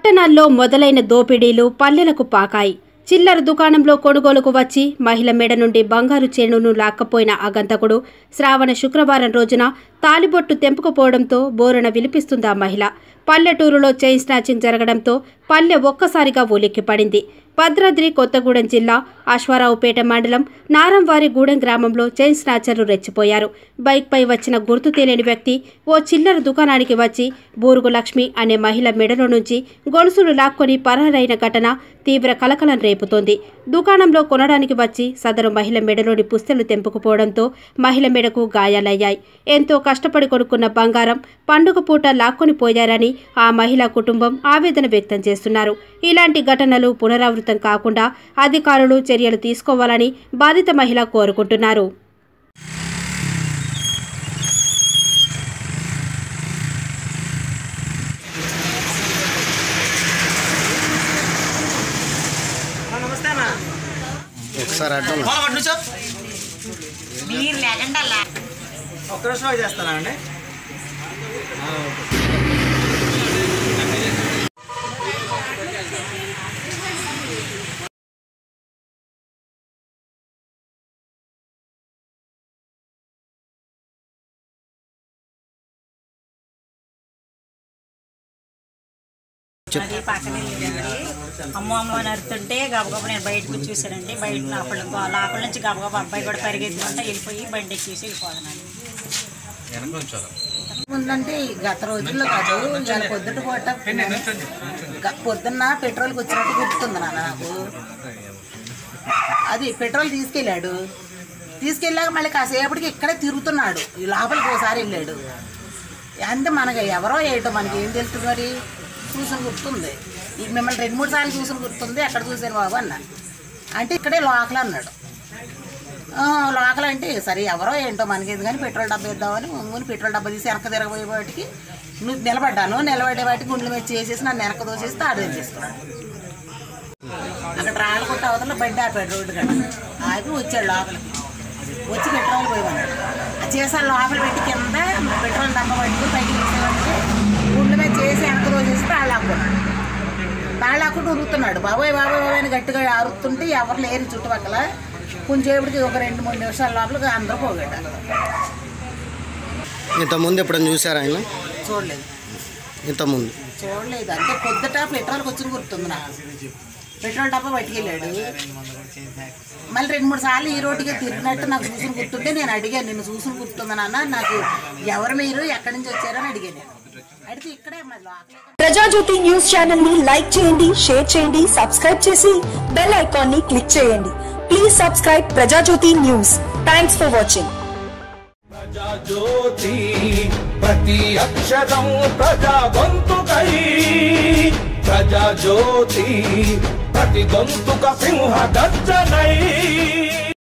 పట్టణాల్లో మొదలైన దోపిడీలు పల్లెలకు పాకాయి చిల్లర దుకాణంలో కొనుగోలుకు వచ్చి మహిళ మెడ నుండి బంగారు చేనును లాక్కపోయిన అగంతకుడు శ్రావణ శుక్రవారం రోజున తాలిబొట్టు తెంపుకుపోవడంతో బోరున విలిపిస్తుందా మహిళ పల్లెటూరులో చైన్ స్నాచింగ్ జరగడంతో పల్లె ఒక్కసారిగా ఉలిక్కిపడింది భద్రాద్రి కొత్తగూడెం జిల్లా అశ్వారావుపేట మండలం నారంవారిగూడెం గ్రామంలో చైన్ స్నాచర్లు రెచ్చిపోయారు బైక్పై వచ్చిన గుర్తు తెలియని వ్యక్తి ఓ చిల్లర దుకాణానికి వచ్చి బూరుగు లక్ష్మి అనే మహిళ మెడలో నుంచి గొలుసులు లాక్కొని పరారైన ఘటన తీవ్ర కలకలం రేపుతోంది దుకాణంలో కొనడానికి వచ్చి సదరు మహిళ మెడలోని పుస్తెలు తెంపుకుపోవడంతో మహిళ మెడకు గాయాలయ్యాయి ఎంతో కష్టపడి కొనుక్కున్న బంగారం పండుగ పూట లాక్కొని పోయారని ఆ మహిళా కుటుంబం ఆవేదన వ్యక్తం చేస్తున్నారు ఇలాంటి ఘటనలు పునరావృతం కాకుండా అధికారులు చర్యలు తీసుకోవాలని బాధిత మహిళ కోరుకుంటున్నారు నమస్తే అన్న ఒకసారి అడ్డం ఫోన్ పట్టు నుంచో మీరు లేకుండా అలా ఒక్క నిమిషం చేస్తానా అండి అది పక్కన వెళ్ళిందండి అమ్మ అమ్మ అని అరుతుంటే గబగబా నేను బయటకు వచ్చి చూశానండి బయట లోపల లోపల నుంచి గబగబా అబ్బాయి కూడా పరిగెత్తుకుంటే వెళ్ళిపోయి బండి ఎక్కేసి వెళ్ళిపోతున్నాను ముందంటే ఈ గత రోజుల్లో కాదు ఇవాళ పొద్దుట పూట గ- పొద్దున్న పెట్రోల్కి వచ్చినట్టు గుర్తుంది నాన్న నాకు అది పెట్రోల్ తీసుకెళ్ళాడు తీసుకెళ్ళాక మళ్ళీ కాసేపటికి ఇక్కడే తిరుగుతున్నాడు ఈ లోపలికి ఒకసారి వెళ్ళాడు అంటే మనకి ఎవరో ఏటో మనకి ఏం తెలుస్తుంది మరి చూసిన గుర్తుంది ఈ మిమ్మల్ని రెండు మూడు సార్లు చూసిన గుర్తుంది ఎక్కడ చూశాను బాబు అన్న అంటే ఇక్కడే లోకల్ అన్నాడు ఆ, లోకల్ అంటే సరే ఎవరో ఏంటో మనకి కానీ పెట్రోల్ డబ్బా ఇద్దామని ముందు పెట్రోల్ డబ్బా తీసి వెనక తిరగబోయే వాటికి నువ్వు నిలబడ్డాను నిలబడే వాటికి గుండెల మీద చేసేసి నన్ను వెనక దోసేసి తాడేం చేసుకున్నాను అక్కడ రాళ్ళకొట్ట అవతల బండి ఆపాడు రోడ్డు కడ ఆపి వచ్చాడు లోపలికి వచ్చి పెట్రోల్ పోయమన్నాడు ఆ చేసాను లోపల పెట్టి కింద పెట్రోల్ డబ్బా పట్టుకుని పైకి తీసేవాడికి గుండెల మీద చేసి వెనక దోసేసి తాళ్ళు ఆపుకున్నాడు తాళ్ళు ఆకుంటూ ఉరుకుతున్నాడు బాబోయ్ బాబోయ్ బాబోయ్ అని గట్టిగా అరుతుంటే ఎవరు లేరు చుట్టుపక్కల కొంచెంసేపటికి ఒక రెండు మూడు నిమిషాల లోపల అందరూ పోగొట్టారు ఇంతకుముందు ఎప్పుడైనా చూసారా ఆయన చూడలేదు ఇంతకుముందు చూడలేదు అంటే పొద్దుట పెట్రోల్కి వచ్చిన గుర్తుంది నాకు పెట్రోల్ డబ్బా పట్టుకెళ్ళాడు మళ్ళీ రెండు మూడు సార్లు ఈ రోడ్డుకి తిరిగినట్టు నాకు చూసిన గుర్తుంటే నేను అడిగాను నిన్ను చూసిన గుర్తుంది నాన్న నాకు ఎవరు మీరు ఎక్కడి నుంచి వచ్చారని అడిగాను నేను అడిగితే ఇక్కడే మరి లోకలే ప్రజాజ్యోతి న్యూస్ ఛానల్ ని లైక్ చేయండి షేర్ చేయండి సబ్స్క్రైబ్ చేసి బెల్ ఐకాన్ ని క్లిక్ చేయండి please subscribe Prajajyothi news thanks for watching Prajajyothi ప్రతి అక్షరం ప్రజా గొంతుకై ప్రజాజ్యోతి ప్రతి గొంతుక సింహ గర్జనై